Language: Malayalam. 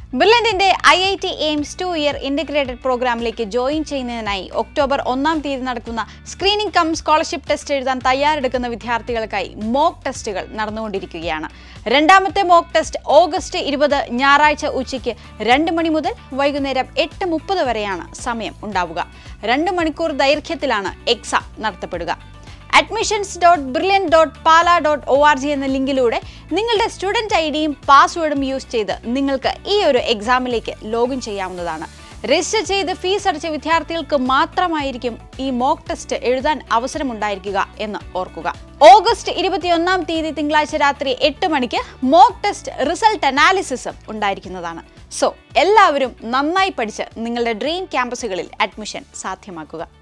ബിർലൻഡിന്റെ I I T AIIMS two year integrated പ്രോഗ്രാമിലേക്ക് ജോയിൻ ചെയ്യുന്നതിനായി ഒക്ടോബർ ഒന്നാം തീയതി നടക്കുന്ന സ്ക്രീനിംഗ് കം സ്കോളർഷിപ്പ് ടെസ്റ്റ് എഴുതാൻ തയ്യാറെടുക്കുന്ന വിദ്യാർത്ഥികൾക്കായി മോക്ക് ടെസ്റ്റുകൾ നടന്നുകൊണ്ടിരിക്കുകയാണ് രണ്ടാമത്തെ മോക്ക് ടെസ്റ്റ് ഓഗസ്റ്റ് ഇരുപത് ഞായറാഴ്ച ഉച്ചയ്ക്ക് രണ്ട് മണി മുതൽ വൈകുന്നേരം എട്ട് മുപ്പത് വരെയാണ് സമയം ഉണ്ടാവുക രണ്ട് മണിക്കൂർ ദൈർഘ്യത്തിലാണ് എക്സാം നടത്തപ്പെടുക admissions dot brilliant dot Pala dot O R G എന്ന ലിങ്കിലൂടെ നിങ്ങളുടെ സ്റ്റുഡൻറ് ഐ ഡിയും പാസ്വേഡും യൂസ് ചെയ്ത് നിങ്ങൾക്ക് ഈ ഒരു എക്സാമിലേക്ക് ലോഗിൻ ചെയ്യാവുന്നതാണ് രജിസ്റ്റർ ചെയ്ത് ഫീസ് അടച്ച വിദ്യാർത്ഥികൾക്ക് മാത്രമായിരിക്കും ഈ മോക്ക് ടെസ്റ്റ് എഴുതാൻ അവസരമുണ്ടായിരിക്കുക എന്ന് ഓർക്കുക ഓഗസ്റ്റ് ഇരുപത്തിയൊന്നാം തീയതി തിങ്കളാഴ്ച രാത്രി എട്ട് മണിക്ക് മോക്ക് ടെസ്റ്റ് റിസൾട്ട് അനാലിസിസും ഉണ്ടായിരിക്കുന്നതാണ് സോ എല്ലാവരും നന്നായി പഠിച്ച് നിങ്ങളുടെ ഡ്രീം ക്യാമ്പസുകളിൽ അഡ്മിഷൻ സാധ്യമാക്കുക